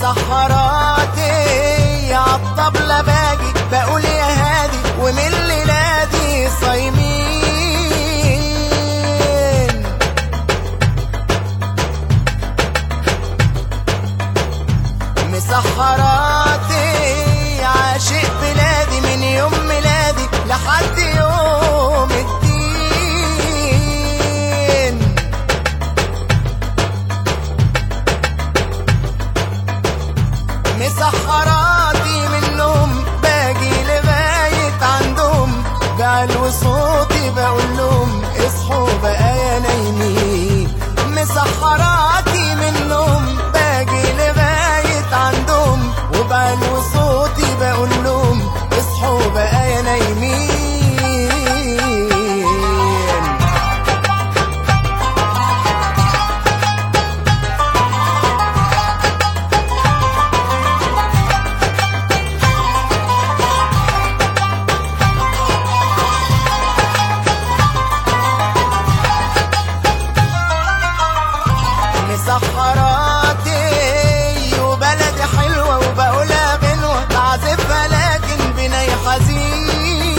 مسحراتي عالطبلة باجي بقول يا هادي ومن ليلادي صايمين مسحراتي عاشق بلادي من يوم ميلادي لحد يوم الدين مسحراتي منهم باجي لغاية عندهم بعلو صوتي بقول لهم اصحوا بقى يا نايمين مسحراتي منهم باجي لغاية عندهم وبعلو صوتي بقول لهم اصحوا بقى يا نايمين مسحراتي وبلدي حلوة وبقولها بنوة بعزفها لكن بني حزين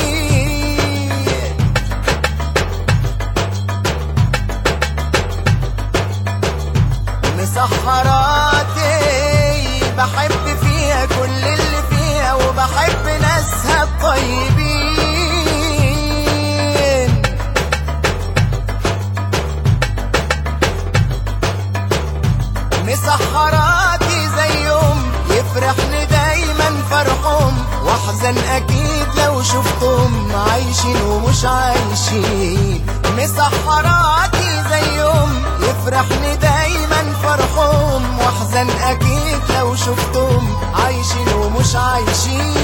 مسحراتي بحب فيها كل اللي فيها وبحب ناسها الطيبين مسحراتي زيهم يفرحني دايما فرحهم واحزن اكيد لو شفتهم عايشين ومش عايشين مسحراتي زيهم يفرحني دايما فرحهم واحزن اكيد لو شفتهم عايشين ومش عايشين